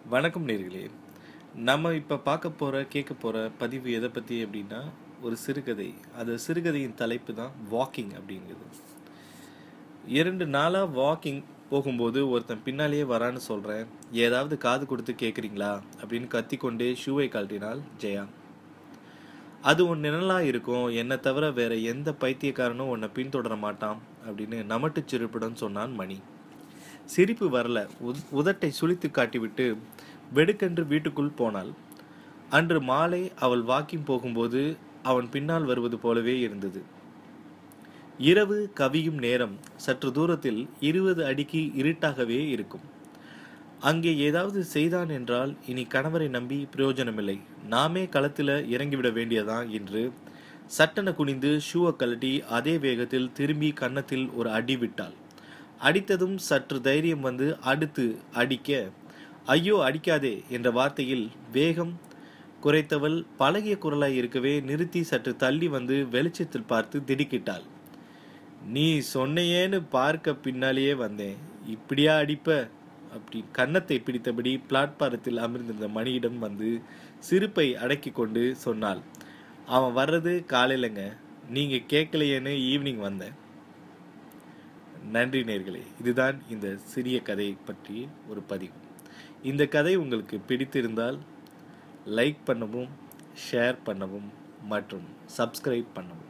வணக்கம் நேர்களே நம்ம இப்போ பார்க்க போகிற கேட்க போகிற பதிவு எதை பற்றி அப்படின்னா ஒரு சிறுகதை அந்த சிறுகதையின் தலைப்பு தான் வாக்கிங் அப்படிங்கிறது இரண்டு நாளாக வாக்கிங் போகும்போது ஒருத்தன் பின்னாலேயே வரான்னு சொல்கிறேன் ஏதாவது காது கொடுத்து கேட்குறீங்களா அப்படின்னு கத்திக்கொண்டே ஷூவை கழட்டினாள் ஜெயா அது உன் நிழலாக இருக்கும் என்னை தவிர வேற எந்த பைத்தியக்காரனும் உன்னை பின்தொடர மாட்டான் அப்படின்னு நமட்டு சிரிப்புடன் சொன்னான் மணி சிரிப்பு வரல உத்- உதட்டை சுளித்து காட்டிவிட்டு வெடுக்கென்று வீட்டுக்குள் போனாள் அன்று மாலை அவள் வாக்கிங் போகும்போது அவன் பின்னால் வருவது போலவே இருந்தது இரவு கவியும் நேரம் சற்று தூரத்தில் இருபது அடிக்கு இருட்டாகவே இருக்கும் அங்கே ஏதாவது செய்தான் என்றால் இனி கணவரை நம்பி பிரயோஜனமில்லை நாமே களத்தில் இறங்கிவிட வேண்டியதான் என்று சட்டென குனிந்து ஷூவை கழட்டி அதே வேகத்தில் திரும்பி கன்னத்தில் ஒரு அடி விட்டாள் அடித்ததும் சற்று தைரியம் வந்து அடுத்து அடிக்க ஐயோ அடிக்காதே என்ற வார்த்தையில் வேகம் குறைத்தவள் பழகிய குரலாய் இருக்கவே நிறுத்தி சற்று தள்ளி வந்து வெளிச்சத்தில் பார்த்து திடுக்கிட்டாள் நீ சொன்னையேன்னு பார்க்க பின்னாலேயே வந்தேன் இப்படியா அடிப்ப அப்படி கன்னத்தை பிடித்தபடி பிளாட்பாரத்தில் அமர்ந்திருந்த மணியிடம் வந்து சிரிப்பை அடக்கி கொண்டு சொன்னாள் அவன் வர்றது காலையிலங்க நீங்க கேட்கலையேன்னு ஈவினிங் வந்தேன் நன்றி நேர்களே இதுதான் இந்த சிறிய கதை பற்றி ஒரு பதிவு இந்த கதை உங்களுக்கு பிடித்திருந்தால் லைக் பண்ணவும் ஷேர் பண்ணவும் மற்றும் சப்ஸ்கிரைப் பண்ணவும்